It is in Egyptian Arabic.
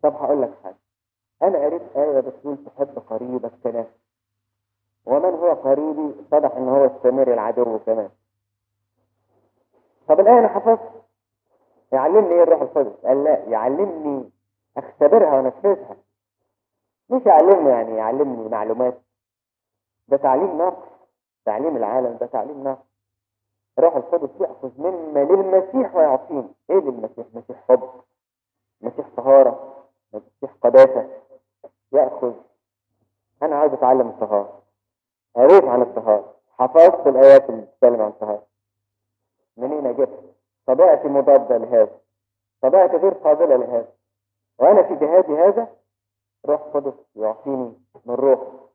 طب هقول لك حاجة أنا قريت آية بتقول تحب قريبك كنفسك ومن هو قريبي اتضح إن هو السمير العدو كمان طب الآية أنا حفظت يعلمني إيه الروح القدس؟ قال لا يعلمني أختبرها وأنفذها مش يعلمني يعني يعلمني معلومات ده تعليم نقص تعليم العالم ده تعليم نقص روح القدس يأخذ مما للمسيح ويعطيني ايه للمسيح مسيح حب مسيح طهارة مسيح قداسة يأخذ انا عايز اتعلم الطهارة قريت عن الطهارة حفظت الايات اللي بتتكلم عن الطهارة منين اجيبها طبيعتي مضادة لهذا طبيعتي غير قابلة لهذا وانا في جهادي هذا روح قدس يعطيني من روحه